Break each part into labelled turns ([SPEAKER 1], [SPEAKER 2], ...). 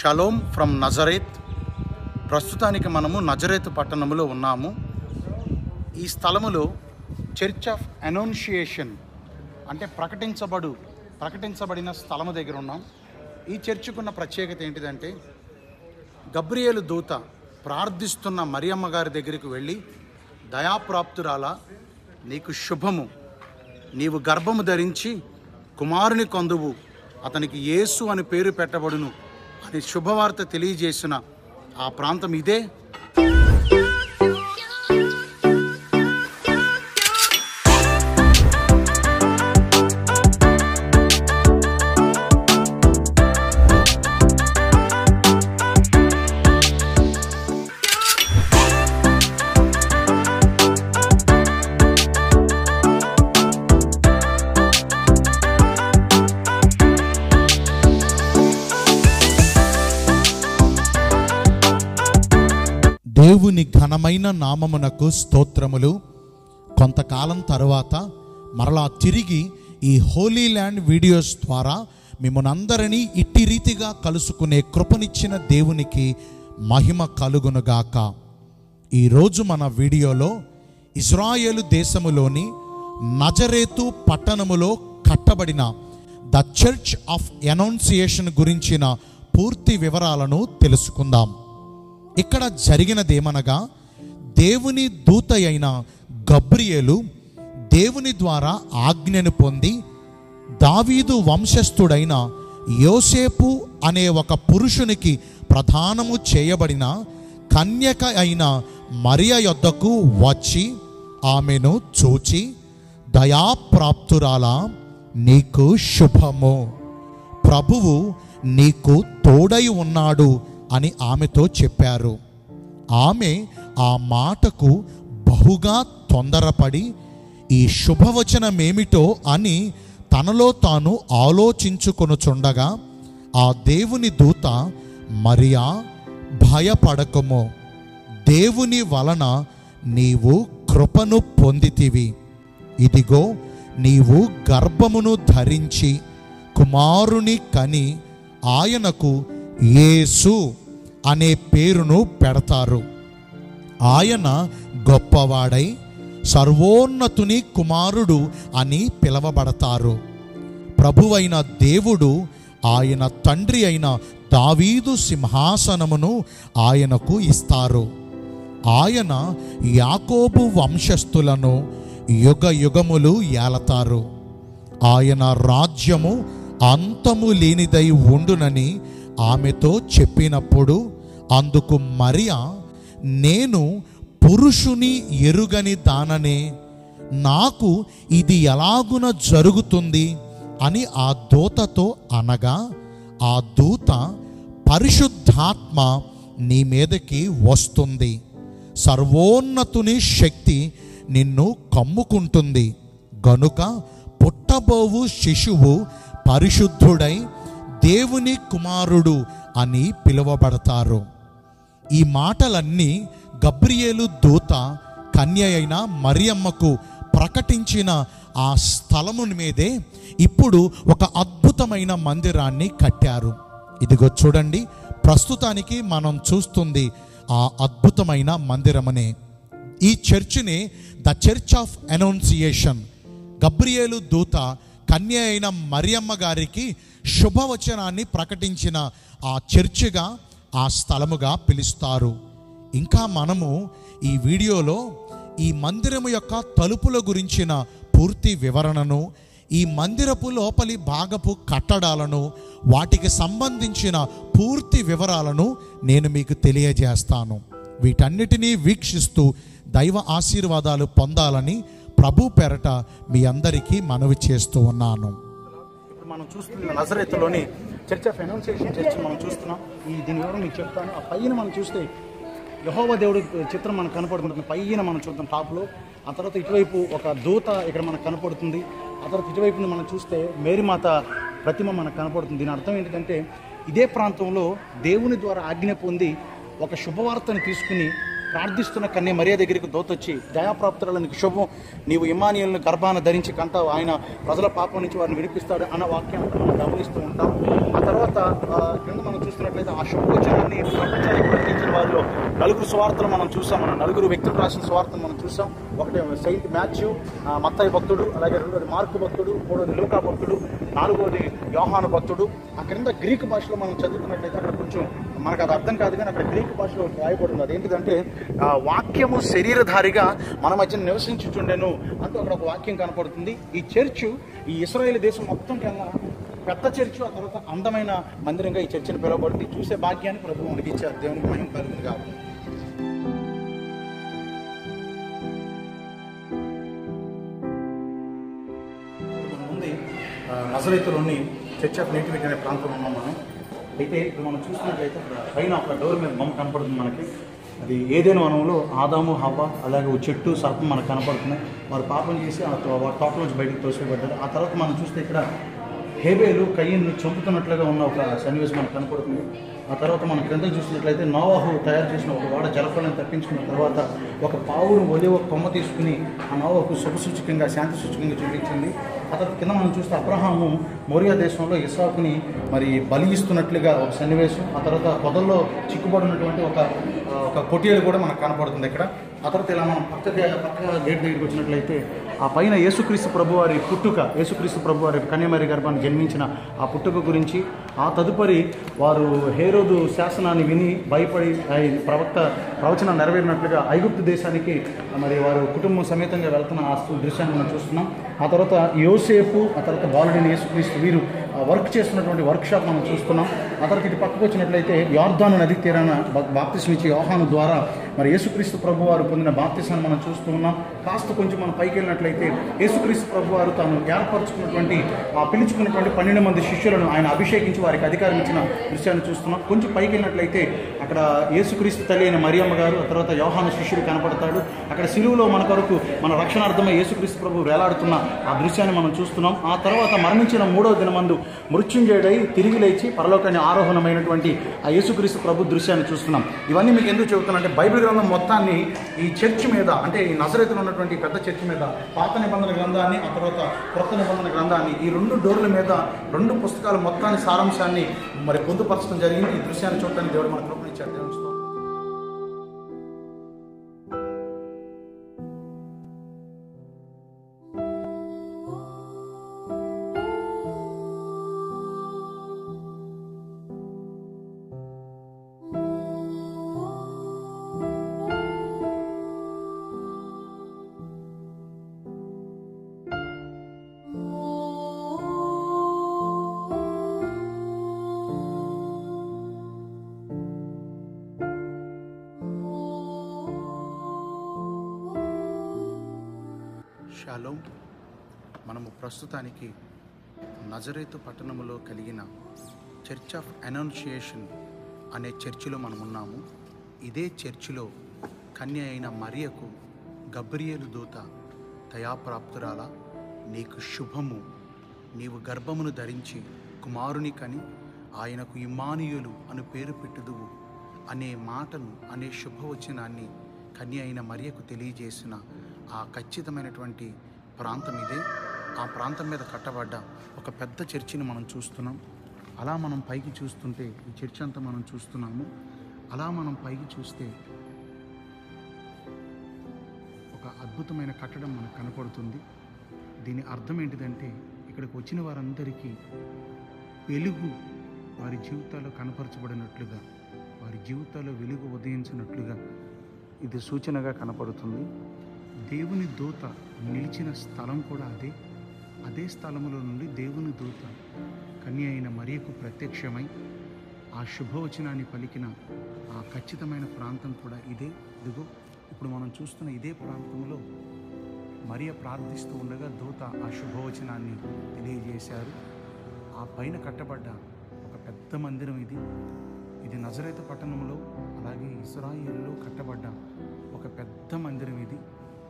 [SPEAKER 1] Shalom from Nazareth ప్రస్తుతానికి మనము Nazareth పట్టణంలో ఉన్నాము ఈ స్థలములో చర్చ్ ఆఫ్ అనౌన్షియేషన్ అంటే ప్రకటించబడు ప్రకటించబడిన స్థలము దగ్గర ఉన్నాం ఈ చర్చికున్న ప్రత్యేకత ఏంటిదంటే గబ్రియేలు దూత ప్రార్థిస్తున్న మరియమ్మ గారి దగ్గరికి వెళ్ళి దయాప్రాప్తురాల నీకు శుభము నీవు గర్భము ధరించి కుమారుని కొందువు అతనికి యేసు అని పేరు పెట్టబడును అని శుభవార్త తెలియజేసిన ఆ ప్రాంతం ఇదే
[SPEAKER 2] దేవుని ఘనమైన నామమునకు స్తోత్రములు కొంతకాలం తరువాత మరలా తిరిగి ఈ హోలీ ల్యాండ్ వీడియోస్ ద్వారా మిమ్మల్ని ఇట్టి రీతిగా కలుసుకునే కృపనిచ్చిన దేవునికి మహిమ కలుగునుగాక ఈరోజు మన వీడియోలో ఇజ్రాయేలు దేశములోని నజరేతు పట్టణములో కట్టబడిన ద చర్చ్ ఆఫ్ అనౌన్సియేషన్ గురించిన పూర్తి వివరాలను తెలుసుకుందాం ఇక్కడ జరిగినదేమనగా దేవుని దూత అయిన గబ్రియేలు దేవుని ద్వారా ఆజ్ఞను పొంది దావీదు వంశస్థుడైన యోసేపు అనే ఒక పురుషునికి ప్రధానము చేయబడిన కన్యక అయిన మరియ యొద్దకు వచ్చి ఆమెను చూచి దయాప్రాప్తురాలా నీకు శుభము ప్రభువు నీకు తోడై ఉన్నాడు అని ఆమెతో చెప్పారు ఆమె ఆ మాటకు బహుగా తొందరపడి ఈ శుభవచనమేమిటో అని తనలో తాను ఆలోచించుకొనుచుండగా ఆ దేవుని దూత మరియా భయపడకము దేవుని వలన నీవు కృపను పొందితివి ఇదిగో నీవు గర్భమును ధరించి కుమారుని కని ఆయనకు యేసు అనే పేరును పెడతారు ఆయన గొప్పవాడై సర్వోన్నతుని కుమారుడు అని పిలవబడతారు ప్రభువైన దేవుడు ఆయన తండ్రి అయిన దావీదు సింహాసనమును ఆయనకు ఇస్తారు ఆయన యాకోబు వంశస్థులను యుగ యుగములు ఏలతారు ఆయన రాజ్యము అంతము లేనిదై ఉండునని ఆమెతో చెప్పినప్పుడు అందుకు మరియా నేను పురుషుని ఎరుగని దాననే నాకు ఇది ఎలాగున జరుగుతుంది అని ఆ దూతతో అనగా ఆ దూత పరిశుద్ధాత్మ నీ మీదకి వస్తుంది సర్వోన్నతుని శక్తి నిన్ను కమ్ముకుంటుంది గనుక పుట్టబోవు శిశువు పరిశుద్ధుడై దేవుని కుమారుడు అని పిలువబడతారు ఈ మాటలన్నీ గబ్రియేలు దూత కన్య అయిన మరియమ్మకు ప్రకటించిన ఆ స్థలము మీదే ఇప్పుడు ఒక అద్భుతమైన మందిరాన్ని కట్టారు ఇదిగో చూడండి ప్రస్తుతానికి మనం చూస్తుంది ఆ అద్భుతమైన మందిరమనే ఈ చర్చిని ద చర్చ్ ఆఫ్ అనౌన్సియేషన్ గబ్రియేలు దూత కన్య అయిన మరియమ్మ గారికి శుభవచనాన్ని ప్రకటించిన ఆ చర్చిగా ఆ స్థలముగా పిలుస్తారు ఇంకా మనము ఈ వీడియోలో ఈ మందిరము యొక్క తలుపుల గురించిన పూర్తి వివరణను ఈ మందిరపు లోపలి భాగపు కట్టడాలను వాటికి సంబంధించిన పూర్తి వివరాలను నేను మీకు తెలియజేస్తాను వీటన్నిటినీ వీక్షిస్తూ దైవ ఆశీర్వాదాలు పొందాలని ప్రభు పెరట మీ అందరికీ మనవి చేస్తూ ఉన్నాను
[SPEAKER 1] ఇప్పుడు మనం చూస్తున్న నజరేత్లోని చర్చ్ ఆఫ్ అనౌన్సియేషన్ చర్చ్ మనం చూస్తున్నాం ఈ దీని వివరం మీకు చెప్తాను ఆ పైన మనం చూస్తే యహోవ దేవుడి చిత్రం మనకు కనపడుతుంది పైన మనం చూద్దాం టాప్లో ఆ తర్వాత ఇటువైపు ఒక దూత ఇక్కడ మనకు కనపడుతుంది ఆ తర్వాత ఇటువైపుని మనం చూస్తే మేరీమాత ప్రతిమ మనకు కనపడుతుంది దీని అర్థం ఏంటంటే ఇదే ప్రాంతంలో దేవుని ద్వారా ఆజ్ఞ పొంది ఒక శుభవార్తను తీసుకుని ప్రార్థిస్తున్న కన్య మరియ దగ్గరికి దోతొచ్చి దయాప్రాప్తురాలు నీకు శుభం నీవు ఇమానియల్ని గర్భాన ధరించి కంటావు ఆయన ప్రజల పాపం నుంచి వారిని విడిపిస్తాడు అన్న వాక్యాన్ని మనం గమనిస్తూ ఉంటాం ఆ తర్వాత ఆ, కింద మనం చూస్తున్నట్లయితే ఆ శుభ నలుగురు స్వార్థలు మనం చూసాం మనం నలుగురు వ్యక్తులు రాసిన స్వార్థను మనం చూసాం ఒకటి సెయింట్ మాథ్యూ ఆ, మత్తయి భక్తుడు అలాగే రెండోది మార్కు భక్తుడు మూడోది లూకా భక్తుడు నాలుగోది యోహాను భక్తుడు ఆ క్రింద గ్రీక్ భాషలో మనం చదువుకున్నట్లయితే అక్కడ కొంచెం మనకు అది అర్థం కాదు కానీ అక్కడ గ్రీక్ భాషలో రాయబడింది అదేంటిదంటే ఆ, వాక్యము శరీరధారిగా మన మధ్య నివసించుచుండెను అంటూ అక్కడ ఒక వాక్యం కనపడుతుంది ఈ చర్చు ఈ ఇస్రాయేల్ దేశం మొత్తం కన్నా పెద్ద చర్చు ఆ తర్వాత అందమైన మందిరంగా ఈ చర్చిని పిలువబడింది చూసే భాగ్యాన్ని ప్రభు మనకి ఇచ్చారు దేవునికి మహిమ కలుగుతుంది కాదు ఉంది నజరైతులోని చర్చ్ ఆఫ్ నేటివిటీ అనే ప్రాంతంలో ఉన్నాం మనం అయితే ఇప్పుడు మనం చూసినట్లయితే అక్కడ పైన ఒక డోర్ మీద బొమ్మ కనపడుతుంది మనకి అది ఏదైనా వనంలో ఆదాము హవ్వ అలాగే ఓ చెట్టు సర్పం మనకు కనపడుతున్నాయి వారు పాపం చేసి ఆ తో- వారి తోటలోంచి బయటకు తోసివేయబడ్డారు ఆ తర్వాత మనం చూస్తే ఇక్కడ హేబేలు కయ్యను చంపుతున్నట్లుగా ఉన్న ఒక సన్నివేశం మనకు కనపడుతుంది ఆ తర్వాత మనం క్రింద చూసినట్లయితే నోవాహు తయారు చేసిన ఒక వాడ జలఫలను తప్పించుకున్న తర్వాత ఒక పావును ఒలివ కొమ్మ తీసుకుని ఆ నోవాహు శుభసూచకంగా శాంతి సూచకంగా చూపించింది ఆ తర్వాత కింద మనం చూస్తే అబ్రహాము మోరియా దేశంలో ఇసాకుని మరి బలి ఇస్తున్నట్లుగా ఒక సన్నివేశం ఆ తర్వాత పొదల్లో చిక్కుబడినటువంటి ఒక ఆ, ఒక కొటియలు కూడా మనకు కనపడుతుంది ఇక్కడ ఆ తర్వాత ఇలా మనం పక్క పక్క గేట్ దగ్గరికి వచ్చినట్లయితే ఆ పైన యేసుక్రీస్తు ప్రభు వారి పుట్టుక యేసుక్రీస్తు ప్రభు వారి కన్యమరి గర్భాన్ని జన్మించిన ఆ పుట్టుక గురించి ఆ తదుపరి వారు హేరోదు శాసనాన్ని విని భయపడి ఆ ఈ ప్రవక్త ప్రవచనం నెరవేరినట్లుగా ఐగుప్తు దేశానికి మరి వారు కుటుంబం సమేతంగా వెళ్తున్న ఆ దృశ్యాన్ని మనం చూస్తున్నాం ఆ తర్వాత యోసేపు ఆ తర్వాత బాలుడిని యేసుక్రీస్తు వీరు ఆ వర్క్ చేస్తున్నటువంటి వర్క్ షాప్ మనం చూస్తున్నాం ఆ తర్వాత ఇటు పక్కకు వచ్చినట్లయితే యార్దాను నది తీరాన బ- బాప్తిస్మ ఇచ్చే యోహాను ద్వారా మరి యేసుక్రీస్తు ప్రభు వారు పొందిన బాప్తిసాన్ని మనం చూస్తూ ఉన్నాం కాస్త కొంచెం మనం పైకి వెళ్ళినట్లయితే యేసుక్రీస్తు ప్రభు వారు తాను ఏర్పరచుకున్నటువంటి ఆ పిలుచుకున్నటువంటి పన్నెండు మంది శిష్యులను ఆయన అభిషేకించి వారికి అధికారం ఇచ్చిన దృశ్యాన్ని చూస్తున్నాం కొంచెం పైకి వెళ్ళినట్లయితే అక్కడ యేసుక్రీస్తు తల్లి అయిన మరియమ్మ గారు ఆ తర్వాత యోహాను శిష్యుడు కనపడతాడు అక్కడ సిలువులో మన కొరకు మన రక్షణార్థమై యేసుక్రీస్తు ప్రభు వేలాడుతున్న ఆ దృశ్యాన్ని మనం చూస్తున్నాం ఆ తర్వాత మరణించిన మూడవ దినమందు మృత్యుంజయుడై తిరిగి లేచి పరలోకాన్ని ఆరోహణమైనటువంటి ఆ యేసుక్రీస్తు ప్రభు దృశ్యాన్ని చూస్తున్నాం ఇవన్నీ మీకు ఎందుకు చెబుతున్నానంటే బైబిల్ గ్రంథం మొత్తాన్ని ఈ చర్చ్ మీద అంటే ఈ నజరేతులో ఉన్నటువంటి పెద్ద చర్చ్ మీద పాత నిబంధన గ్రంథాన్ని ఆ తర్వాత కొత్త నిబంధన గ్రంథాన్ని ఈ రెండు డోర్ల మీద రెండు పుస్తకాల మొత్తాన్ని సారాంశాన్ని మరి పొందుపరచడం జరిగింది ఈ దృశ్యాన్ని చూడటానికి దేవుడు మన కృపణించాడు దేవుని స్తోత్రం. షాలోమ్ మనము ప్రస్తుతానికి నజరేతు పట్టణములో కలిగిన చర్చ్ ఆఫ్ అనౌన్షియేషన్ అనే చర్చిలో మనం ఉన్నాము ఇదే చర్చిలో కన్య అయిన మరియకు గబ్రియేలు దూత దయాప్రాప్తురాల నీకు శుభము నీవు గర్భమును ధరించి కుమారుని కని ఆయనకు ఇమానియులు అను పేరు పెట్టుదువు అనే మాటను అనే శుభవచనాన్ని కన్య అయిన మరియకు తెలియజేసిన ఆ ఖచ్చితమైనటువంటి ప్రాంతం ఇదే ఆ ప్రాంతం మీద కట్టబడ్డ ఒక పెద్ద చర్చిని మనం చూస్తున్నాం అలా మనం పైకి చూస్తుంటే ఈ చర్చ్ అంతా మనం చూస్తున్నాము అలా మనం పైకి చూస్తే ఒక అద్భుతమైన కట్టడం మనకు కనపడుతుంది దీని అర్థం ఏంటిదంటే ఇక్కడికి వచ్చిన వారందరికీ వెలుగు వారి జీవితాల్లో కనపరచబడినట్లుగా వారి జీవితాల్లో వెలుగు ఉదయించినట్లుగా ఇది సూచనగా కనపడుతుంది దేవుని దూత నిలిచిన స్థలం కూడా అదే అదే స్థలములో నుండి దేవుని దూత కన్య అయిన మరియకు ప్రత్యక్షమై ఆ శుభవచనాన్ని పలికిన ఆ ఖచ్చితమైన ప్రాంతం కూడా ఇదే ఇదిగో ఇప్పుడు మనం చూస్తున్న ఇదే ప్రాంతంలో మరియ ప్రార్థిస్తూ ఉండగా దూత ఆ శుభవచనాన్ని తెలియజేశారు ఆ పైన కట్టబడ్డ ఒక పెద్ద మందిరం ఇది ఇది నజరేత పట్టణంలో అలాగే ఇస్రాయిల్లో కట్టబడ్డ ఒక పెద్ద మందిరం ఇది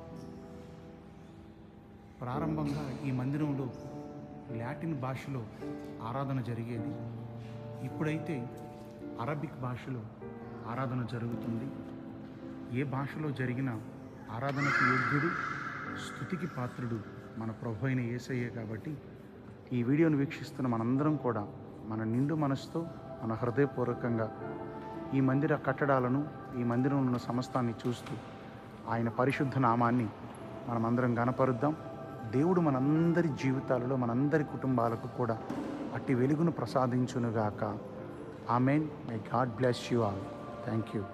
[SPEAKER 1] ప్రారంభంగా ఈ మందిరంలో లాటిన్ భాషలో ఆరాధన జరిగేది ఇప్పుడైతే అరబిక్ భాషలో ఆరాధన జరుగుతుంది ఏ భాషలో జరిగిన ఆరాధనకు యోగ్యుడు స్థుతికి పాత్రుడు మన ప్రభు అయిన యేసయ్యే కాబట్టి ఈ వీడియోను వీక్షిస్తున్న మనందరం కూడా మన నిండు మనసుతో మన హృదయపూర్వకంగా ఈ మందిర కట్టడాలను ఈ మందిరంలో ఉన్న సమస్తాన్ని చూస్తూ ఆయన పరిశుద్ధ నామాన్ని మనమందరం గనపరుద్దాం దేవుడు మనందరి జీవితాలలో మనందరి కుటుంబాలకు కూడా అట్టి వెలుగును ప్రసాదించునుగాక amen may God bless you all thank you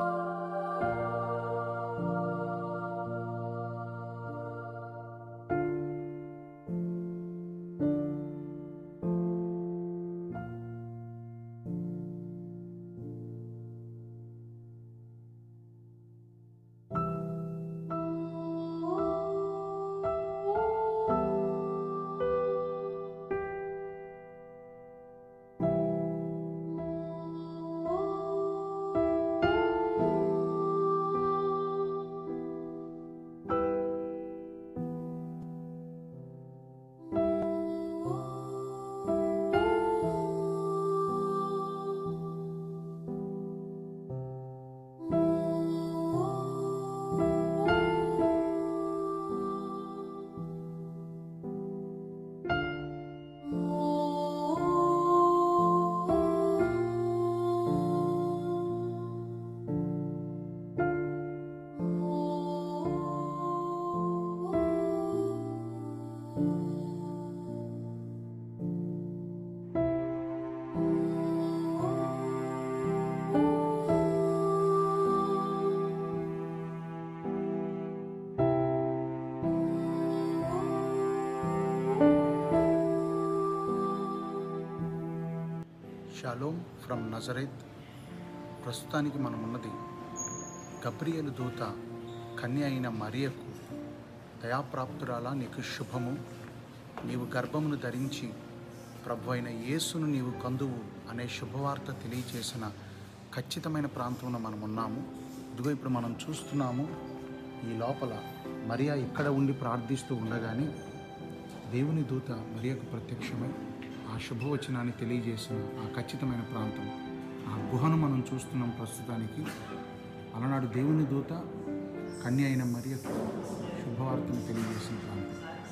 [SPEAKER 1] shalom from Nazareth ప్రస్తుతానికి మనం ఉన్నది గబ్రియలు దూత కన్య అయిన మరియకు దయాప్రాప్తురాలా నీకు శుభము నీవు గర్భమును ధరించి ప్రభు అయిన యేసును నీవు కందువు అనే శుభవార్త తెలియచేసిన ఖచ్చితమైన ప్రాంతంలో మనం ఉన్నాము ఇదిగో ఇప్పుడు మనం చూస్తున్నాము ఈ లోపల మరియా ఇక్కడ ఉండి ప్రార్థిస్తూ ఉండగానే దేవుని దూత మరియకు ప్రత్యక్షమై ఆ శుభవచనాన్ని తెలియజేసిన ఆ ఖచ్చితమైన ప్రాంతం ఆ గుహను మనం చూస్తున్నాం ప్రస్తుతానికి అలనాడు దేవుని దూత కన్య అయిన మరియకు శుభవార్తను తెలియజేసిన ప్రాంతం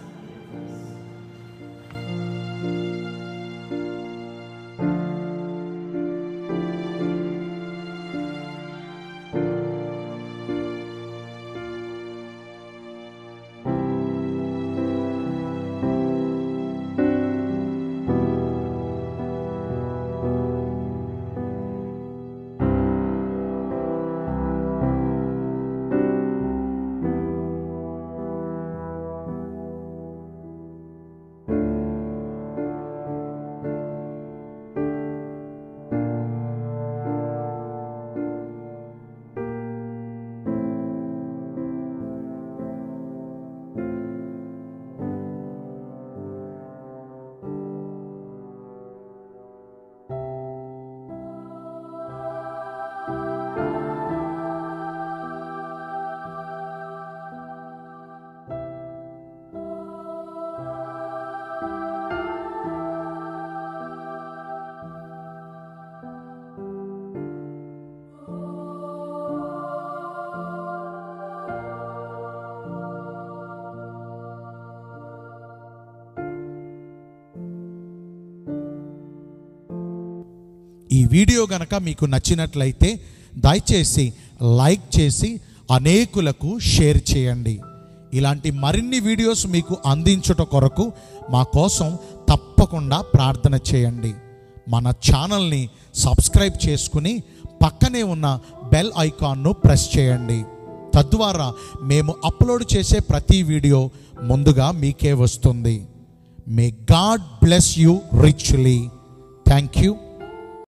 [SPEAKER 2] ఈ వీడియో గనక మీకు నచ్చినట్లయితే దయచేసి లైక్ చేసి అనేకులకు షేర్ చేయండి ఇలాంటి మరిన్ని వీడియోస్ మీకు అందించుట కొరకు మా కోసం తప్పకుండా ప్రార్థన చేయండి మన ఛానల్ని సబ్స్క్రైబ్ చేసుకుని పక్కనే ఉన్న బెల్ ఐకాన్ను ప్రెస్ చేయండి తద్వారా మేము అప్లోడ్ చేసే ప్రతి వీడియో ముందుగా మీకే వస్తుంది may God bless you richly thank you